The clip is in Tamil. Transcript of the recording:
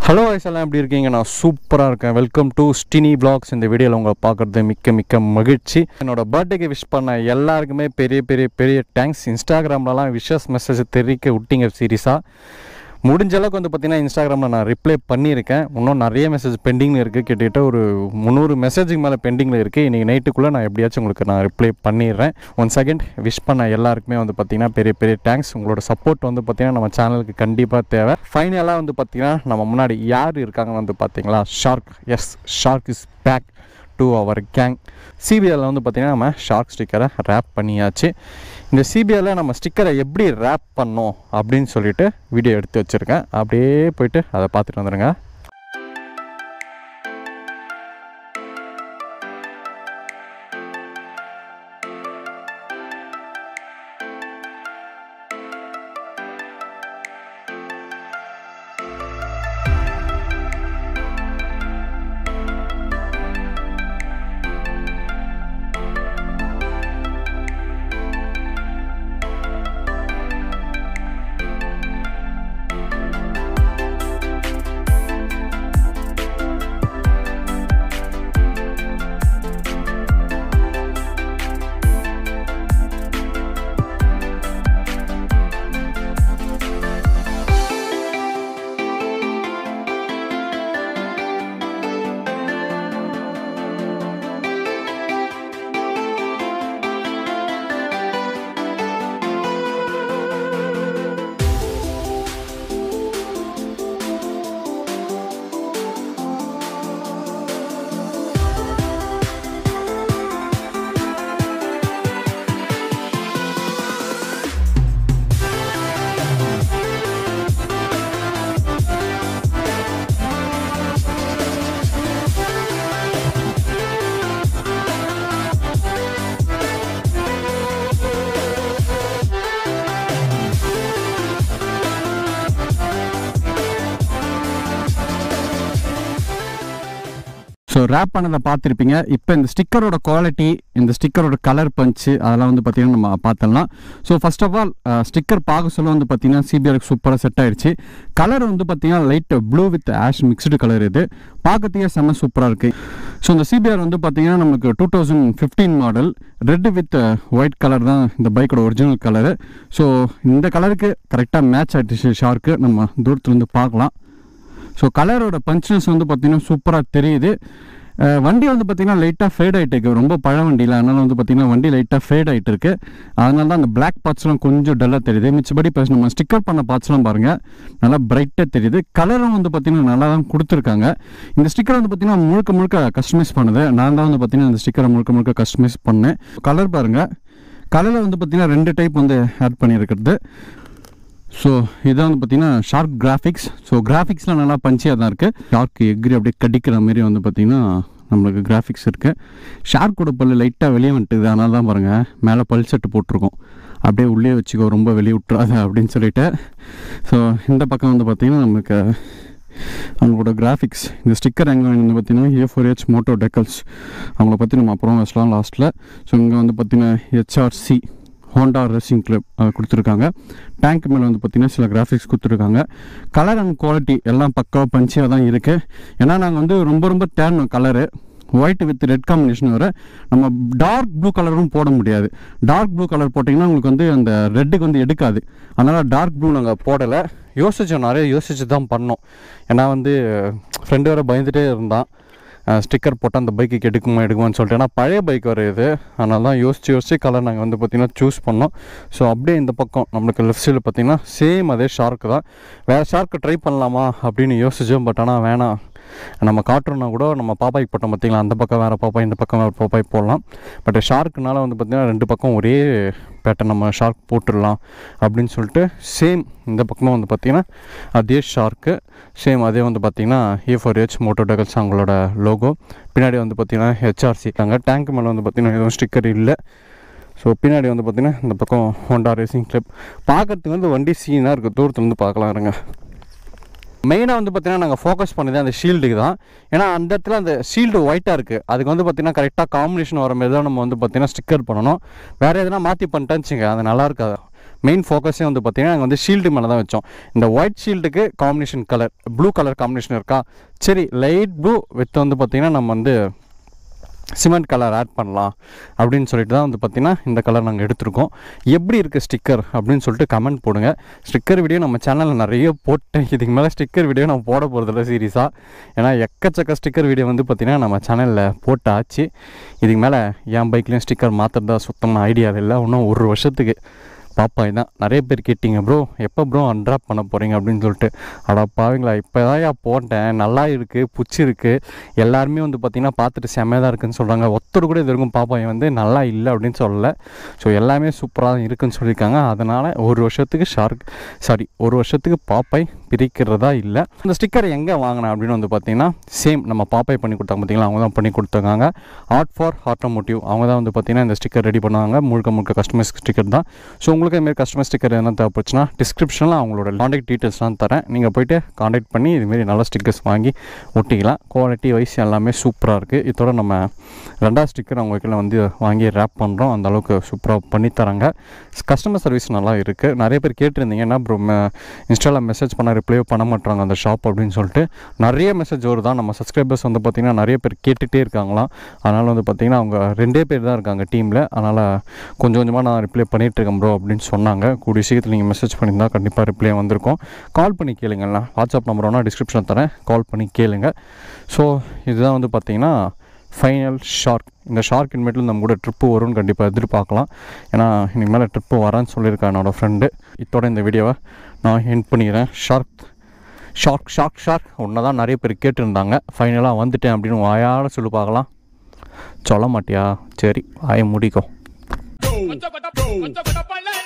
ஹலோ வாய்ஸ் எல்லாம் எப்படி இருக்கீங்க நான் சூப்பராக இருக்கேன் வெல்கம் டு ஸ்டினி பிளாக்ஸ் இந்த வீடியோவில் உங்களை பார்க்குறது மிக்க மிக்க மகிழ்ச்சி என்னோட பர்த்டேக்கு விஷ் பண்ண எல்லாருக்குமே பெரிய பெரிய பெரிய தேங்க்ஸ் இன்ஸ்டாகிராம்லலாம் விஷஸ் மெசேஜ் தெரிவிக்க விட்டீங்க சீரியஸாக முடிஞ்ச அளவுக்கு வந்து பார்த்தீங்கன்னா இன்ஸ்டாகிராமில் நான் ரிப்ளை பண்ணியிருக்கேன் இன்னும் நிறைய மெசேஜ் பெண்டிங்கில் இருக்குது கிட்டத்தட்ட ஒரு முந்நூறு மெசேஜுக்கு மேலே பெண்டிங்கில் இருக்குது இன்றைக்கி நைட்டுக்குள்ளே நான் எப்படியாச்சும் உங்களுக்கு நான் ரிப்ளை பண்ணிடுறேன் ஒன் செகண்ட் விஷ் பண்ண எல்லாருக்குமே வந்து பார்த்தீங்கன்னா பெரிய பெரிய தேங்க்ஸ் உங்களோட சப்போர்ட் வந்து பார்த்தீங்கன்னா நம்ம சேனலுக்கு கண்டிப்பாக தேவை ஃபைனலாக வந்து பார்த்தீங்கன்னா நம்ம முன்னாடி யார் இருக்காங்கன்னு வந்து பார்த்தீங்களா shark is shark is back to our gang சிபிஐயில் வந்து பார்த்திங்கன்னா நம்ம ஷார்க் ஸ்டிக்கரை ரேப் பண்ணியாச்சு இந்த சிபிஐயில் நம்ம ஸ்டிக்கரை எப்படி ரேப் பண்ணோம் அப்படின்னு சொல்லிட்டு வீடியோ எடுத்து வச்சுருக்கேன் அப்படியே போயிட்டு அதை பார்த்துட்டு வந்துடுங்க ஸோ ரேப் பண்ணதை பார்த்துருப்பீங்க இப்போ இந்த ஸ்டிக்கரோட குவாலிட்டி இந்த ஸ்டிக்கரோட கலர் பஞ்சு அதெல்லாம் வந்து பார்த்திங்கன்னா நம்ம பார்த்துடலாம் so first of all sticker பார்க்க சொல்ல வந்து பார்த்திங்கன்னா சிபிஆருக்கு சூப்பராக செட் ஆயிடுச்சு கலர் வந்து பார்த்திங்கன்னா light blue with ash mixed colour இது பார்க்கறதுக்கே செம்ம சூப்பராக இருக்குது ஸோ இந்த சிபிஆர் வந்து பார்த்திங்கன்னா நமக்கு two thousand fifteen model red with white colour தான் இந்த பைக்கோட ஒரிஜினல் கலரு ஸோ இந்த கலருக்கு கரெக்டாக மேட்ச் ஆகிடுச்சு ஷார்க்கு நம்ம தூரத்துலேருந்து பார்க்கலாம் ஸோ கலரோட பஞ்ச்னஸ் வந்து பார்த்திங்கன்னா சூப்பராக தெரியுது அஹ் வண்டி வந்து பார்த்திங்கன்னா லைட்டாக ஃபேட் ஆகிட்டு இருக்கு ரொம்ப பழ வண்டியில் அதனால் வந்து பார்த்திங்கன்னா வண்டி லைட்டாக ஃபேட் ஆகிட்டு இருக்கு அதனால தான் அந்த பிளாக் பார்ட்ஸ்லாம் கொஞ்சம் டல்லாக தெரியுது மிச்சபடி இப்போ நம்ம ஸ்டிக்கர் பண்ண பார்ட்ஸ்லாம் பாருங்கள் நல்லா பிரைட்டாக தெரியுது கலரும் வந்து பார்த்திங்கன்னா நல்லா தான் கொடுத்துருக்காங்க இந்த ஸ்டிக்கர் வந்து பார்த்திங்கன்னா முழுக்க முழுக்க கஸ்டமைஸ் பண்ணுது நான் தான் வந்து பார்த்திங்கன்னா இந்த ஸ்டிக்கரை முழுக்க முழுக்க கஸ்டமைஸ் பண்ணேன் கலர் பாருங்கள் கலரில் வந்து பார்த்திங்கன்னா ரெண்டு டைப் வந்து ஆட் பண்ணியிருக்கிறது ஸோ இதான் வந்து பார்த்தீங்கன்னா ஷார்க் கிராஃபிக்ஸ் ஸோ கிராஃபிக்ஸ்லாம் நல்லா பஞ்சியாக தான் இருக்குது ஷார்க் எக்ரி அப்படியே கடிக்கிற மாதிரி வந்து பார்த்திங்கன்னா நம்மளுக்கு கிராஃபிக்ஸ் இருக்குது ஷார்க்கோட பல்லு லைட்டாக வெளியே வந்துட்டுது அதனால தான் பாருங்கள் மேலே பல் செட்டு போட்டிருக்கோம் அப்படியே உள்ளே வச்சுக்கோ ரொம்ப வெளியே விட்டுறாது அப்படின்னு சொல்லிட்டு ஸோ இந்த பக்கம் வந்து பார்த்திங்கன்னா நமக்கு அவங்களோட கிராஃபிக்ஸ் இந்த ஸ்டிக்கர் எங்கே வந்து பார்த்தீங்கன்னா A four H moto decals அவங்கள பற்றி நம்ம அப்புறம் பேசலாம் லாஸ்ட்டில் ஸோ இங்கே வந்து பார்த்தீங்கன்னா ஹெச்ஆர்சி ஹோண்டா ரேசிங் கிளப் கொடுத்துருக்காங்க டேங்க் மேலே வந்து பார்த்திங்கன்னா சில கிராஃபிக்ஸ் கொடுத்துருக்காங்க கலர் அண்ட் குவாலிட்டி எல்லாம் பக்காவாக பஞ்சியாக தான் இருக்குது ஏன்னா நாங்கள் வந்து ரொம்ப ரொம்ப தேடணும் colour white with red combination வர நம்ம டார்க் ப்ளூ கலரும் போட முடியாது டார்க் ப்ளூ கலர் போட்டிங்கன்னா உங்களுக்கு வந்து அந்த ரெட்டுக்கு வந்து எடுக்காது அதனால் டார்க் ப்ளூ நாங்கள் போடலை யோசித்தோம் நிறைய யோசிச்சு தான் பண்ணோம் ஏன்னா வந்து ஃப்ரெண்டு வேறு பயந்துகிட்டே இருந்தான் ஸ்டிக்கர் போட்டால் அந்த பைக்கு எடுக்குமா எடுக்குமான்னு சொல்லிட்டு ஏன்னா பழைய பைக் வர இது அதனால தான் யோசிச்சு யோசிச்சு கலர் நாங்கள் வந்து பார்த்திங்கன்னா சூஸ் பண்ணோம் ஸோ அப்படியே இந்த பக்கம் நம்மளுக்கு லெஃப்ட் சைடில் பார்த்திங்கன்னா சேம் அதே ஷார்க்கு தான் வேறு ஷார்க்கு ட்ரை பண்ணலாமா அப்படின்னு யோசிச்சோம் பட் ஆனால் வேணாம் நம்ம காட்டுறோன்னா கூட நம்ம பாப்பாய்க்கு போட்டோம் பார்த்தீங்களா அந்த பக்கம் வேறு பாப்பாய் இந்த பக்கம் வேறு பாப்பாய் போடலாம் பட் ஷார்க்குனால வந்து பார்த்திங்கன்னா ரெண்டு பக்கம் ஒரே பேட்டர்ன் நம்ம ஷார்க் போட்டுடலாம் அப்படின்னு சொல்லிட்டு சேம் இந்த பக்கமும் வந்து பார்த்திங்கன்னா அதே ஷார்க்கு சேம் அதே வந்து பார்த்திங்கன்னா A four H moto decals அவங்களோட லோகோ பின்னாடி வந்து பார்த்திங்கன்னா ஹெச்ஆர்சி அங்கே டேங்க் மேலே வந்து பார்த்திங்கன்னா எதுவும் ஸ்டிக்கர் இல்லை ஸோ பின்னாடி வந்து பார்த்திங்கன்னா இந்த பக்கம் ஹோண்டா ரேசிங் கிளப் பார்க்கறதுக்கு வந்து வண்டி சீனாக இருக்குது தூரத்துலேருந்து பார்க்கலாம் இருங்க மெயினாக வந்து பார்த்தீங்கன்னா நாங்கள் ஃபோக்கஸ் பண்ணது அந்த ஷீல்டுக்கு தான் ஏன்னா அந்த இடத்துல அந்த ஷீல்டு ஒயிட்டாக இருக்குது அதுக்கு வந்து பார்த்தீங்கன்னா கரெக்டாக காம்பினேஷன் வர மாதிரி தான் நம்ம வந்து பார்த்தீங்கன்னா ஸ்டிக்கர் பண்ணணும் வேறு எதனா மாற்றி பண்ணிட்டேன்னு வச்சுங்க அது நல்லா இருக்காது மெயின் ஃபோக்கஸே வந்து பார்த்திங்கன்னா நாங்கள் வந்து ஷீல்டு மேலே தான் வச்சோம் இந்த ஒயிட் ஷீல்டுக்கு combination colour blue colour combination இருக்கா சரி லைட் ப்ளூ வித் வந்து பார்த்திங்கன்னா நம்ம வந்து சிமெண்ட் கலர் ஆட் பண்ணலாம் அப்படின்னு சொல்லிட்டு தான் வந்து பார்த்திங்கன்னா இந்த கலர் நாங்கள் எடுத்திருக்கோம் எப்படி இருக்குது ஸ்டிக்கர் அப்படின்னு சொல்லிட்டு கமெண்ட் போடுங்க ஸ்டிக்கர் வீடியோ நம்ம சேனலில் நிறைய போட்டேன் இதுக்கு மேலே ஸ்டிக்கர் வீடியோ நான் போட போகிறதில்ல சீரியஸாக ஏன்னா எக்கச்சக்க ஸ்டிக்கர் வீடியோ வந்து பார்த்திங்கன்னா நம்ம சேனலில் போட்டாச்சு இதுக்கு மேலே என் பைக்லேயும் ஸ்டிக்கர் மாற்றுறதா சுத்தமாக ஐடியா இல்லை இன்னும் ஒரு வருஷத்துக்கு பாப்பா இதான் நிறைய பேர் கேட்டிங்க ப்ரோ எப்போ ப்ரோ அன்ட்ராப் பண்ண போகிறீங்க அப்படின்னு சொல்லிட்டு அடா பாவீங்களா இப்போ தான் போட்டேன் நல்லா இருக்குது புச்சி இருக்குது எல்லாருமே வந்து பார்த்திங்கன்னா பார்த்துட்டு செம்மையாக தான் இருக்குன்னு சொல்கிறாங்க ஒருத்தர் கூட இது வரைக்கும் பாப்பா வந்து நல்லா இல்லை அப்படின்னு சொல்லலை ஸோ எல்லாமே சூப்பராக தான் இருக்குன்னு சொல்லியிருக்காங்க அதனால் ஒரு வருஷத்துக்கு ஷார்க் சாரி ஒரு வருஷத்துக்கு பாப்பாய் பிரிக்கிறதா இல்லை இந்த ஸ்டிக்கர் எங்கே வாங்கினேன் அப்படின்னு வந்து பார்த்தீங்கன்னா சேம் நம்ம பாப்பாய் பண்ணி கொடுத்தாங்க பார்த்தீங்களா அவங்க தான் பண்ணி கொடுத்தாங்க ஆர்ட் ஃபார் ஆட்டோமோட்டிவ் அவங்க தான் வந்து பார்த்தீங்கன்னா இந்த ஸ்டிக்கர் ரெடி பண்ணுவாங்க முழுக்க முழுக்க கஸ்டமைஸ் ஸ்டிக்கர் தான் ஸோ உங்களுக்கு இதுமாரி கஸ்டமர் ஸ்டிக்கர் எதனா தேவைப்பட்டுச்சுன்னா டிஸ்கிரிப்ஷனில் அவங்களோட காண்டாக்ட் டீட்டெயில்ஸ்லாம் தரேன் நீங்கள் போயிட்டு காண்டாக்ட் பண்ணி இதுமாரி நல்ல ஸ்டிக்கர்ஸ் வாங்கி ஒட்டிக்கலாம் குவாலிட்டி வைஸ் எல்லாமே சூப்பராக இருக்குது இதோட நம்ம ரெண்டாவது ஸ்டிக்கர் அவங்க கீழே வந்து வாங்கி ரேப் பண்ணுறோம் அந்த அளவுக்கு சூப்பராக பண்ணி தராங்க கஸ்டமர் சர்வீஸ் நல்லா இருக்குது நிறைய பேர் கேட்டிருந்தீங்க என்ன ப்ரோ இன்ஸ்டாவில் மெசேஜ் பண்ண ரிப்ளையோ பண்ண மாட்டாங்க அந்த ஷாப் அப்படின்னு சொல்லிட்டு நிறைய மெசேஜ் வருதான் நம்ம சப்ஸ்கிரைபர்ஸ் வந்து பார்த்திங்கன்னா நிறைய பேர் கேட்டுகிட்டே இருக்காங்களாம் அதனால் வந்து பார்த்திங்கன்னா அவங்க ரெண்டே பேர் தான் இருக்காங்க டீமில் அதனால் கொஞ்சம் கொஞ்சமாக நான் ரிப்ளை பண்ணிகிட்டு இருக்கேன் ப்ரோ அப்படின்னு சொன்னாங்க கூடிய சீக்கிரத்தில் நீங்கள் மெசேஜ் பண்ணியிருந்தால் கண்டிப்பாக ரிப்ளை வந்திருக்கும் கால் பண்ணி கேளுங்கண்ணா வாட்ஸ்அப் நம்பர் வேணால் டிஸ்கிரிப்ஷன் தரேன் கால் பண்ணி கேளுங்க ஸோ இதுதான் வந்து பார்த்திங்கன்னா ஃபைனல் ஷார்க் இந்த ஷார்க் இன்மேட்டில் நம்ம கூட ட்ரிப்பு வரும்னு கண்டிப்பாக எதிர்பார்க்கலாம் ஏன்னா இன்னைக்கு மேலே ட்ரிப்பு வரேன்னு சொல்லியிருக்கேன் என்னோடய ஃப்ரெண்டு இதோட இந்த வீடியோவை நான் என் பண்ணிக்கிறேன் ஷார்க் ஷார்க் ஷார்க் ஷார்க் ஒன்று தான் நிறைய பேர் கேட்டிருந்தாங்க ஃபைனலாக வந்துட்டேன் அப்படின்னு வாயால் சொல்லி பார்க்கலாம் சொல்ல மாட்டியா சரி வாயை முடிக்கும் Go, go, go, go, go, go, go, go,